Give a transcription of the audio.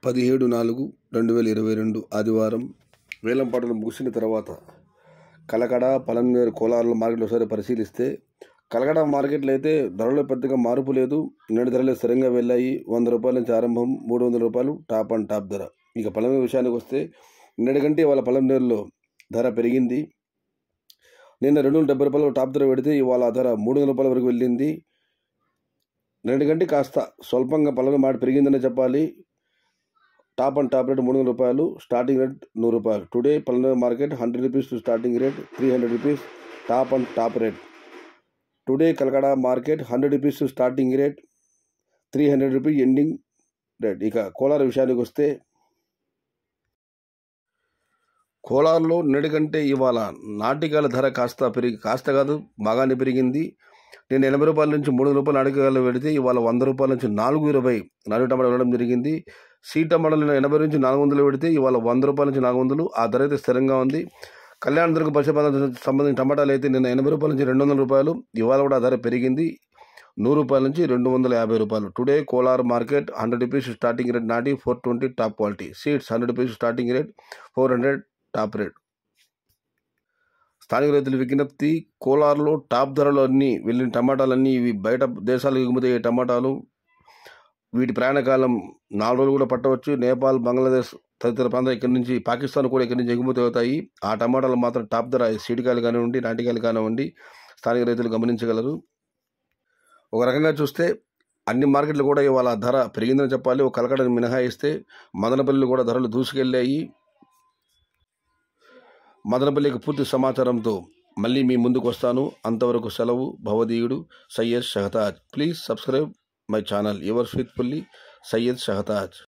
పదిహేడు నాలుగు రెండు వేల ఇరవై రెండు ఆదివారం వేలం పాటలు ముగిసిన తర్వాత కలకడ పలంనేరు కోలార్ల మార్కెట్లు ఒకసారి పరిశీలిస్తే కలకడ మార్కెట్లో అయితే ధరలో పెద్దగా మార్పు లేదు నేడు ధరలు స్థిరంగా వెళ్ళాయి వంద రూపాయల నుంచి ఆరంభం మూడు వందల రూపాయలు టాప్ అండ్ టాప్ ధర ఇక పలంనేరు విషయానికి వస్తే నిన్నటి కంటే వాళ్ళ పలంనేరులో ధర పెరిగింది నిన్న రెండు వందల డెబ్బై రూపాయలు టాప్ ధర పెడితే ఇవాళ ఆ ధర మూడు వందల రూపాయల వరకు వెళ్ళింది నిన్నటి కంటే కాస్త స్వల్పంగా పలంగా మాట పెరిగిందనే చెప్పాలి టాప్ అండ్ టాప్ రేట్ మూడు వందల రూపాయలు స్టార్టింగ్ రేట్ నూరు రూపాయలు టుడే పల్లె market hundred rupees to starting rate three hundred rupees top and top rate today Kalakada market hundred rupees to starting rate three hundred rupees ending rate ఇక కోలార్ విషయానికి వస్తే కోలార్లో నిన్నటి కంటే ఇవాళ నాటికాల ధర కాస్త పెరిగి కాస్త కాదు బాగానే పెరిగింది నేను ఎనభై రూపాయల నుంచి మూడు వందల రూపాయలు నాటికాయలు పెడితే ఇవాళ వంద రూపాయల నుంచి నాలుగు ఇరవై నాలుగు టమాటాలు వెళ్ళడం జరిగింది సీ టమాటాలు నేను ఎనభై నుంచి నాలుగు వందలు పెడితే ఇవాళ వంద రూపాయల నుంచి నాలుగు వందలు ఆ ధర అయితే స్థిరంగా ఉంది కళ్యాణ దుర్గ పశుపాలన సంబంధించిన టమాటాలు అయితే నిన్న ఎనభై రూపాయల నుంచి రెండు వందల రూపాయలు ఇవాళ కూడా ఆ ధర పెరిగింది నూరు రూపాయల నుంచి రెండు వందల యాభై రూపాయలు today Kolar market hundred rupees starting rate నాటి four twenty top quality seeds hundred rupees starting rate four hundred top rate స్థానిక రైతుల విజ్ఞప్తి కోలార్లో టాప్ ధరలు అన్నీ వెళ్ళిన టమాటాలన్నీ ఇవి బయట దేశాలకు ఎగుమతి అయ్యే టమాటాలు వీటి ప్రయాణకాలం నాలుగు రోజులు కూడా పట్టవచ్చు నేపాల్ బంగ్లాదేశ్ తదితర ప్రాంతాలు ఇక్కడి నుంచి పాకిస్తాన్ కూడా ఇక్కడి నుంచి ఎగుమతి అవుతాయి ఆ టమాటాలు మాత్రం టాప్ ధర సీడికాయలు కానివ్వండి నాటికాయలు కానివ్వండి స్థానిక రైతులు గమనించగలరు ఒక రకంగా చూస్తే అన్ని మార్కెట్లు కూడా ఇవాళ ధర పెరిగిందని చెప్పాలి ఒక కలకడని మినహాయిస్తే మదనపల్లిలో కూడా ధరలు దూసుకెళ్ళాయి మదనపల్లికి పూర్తి సమాచారంతో మళ్ళీ మీ ముందుకు వస్తాను అంతవరకు సెలవు భవదీయుడు Syed Shahtaj please subscribe my channel your faithfully Syed Shahtaj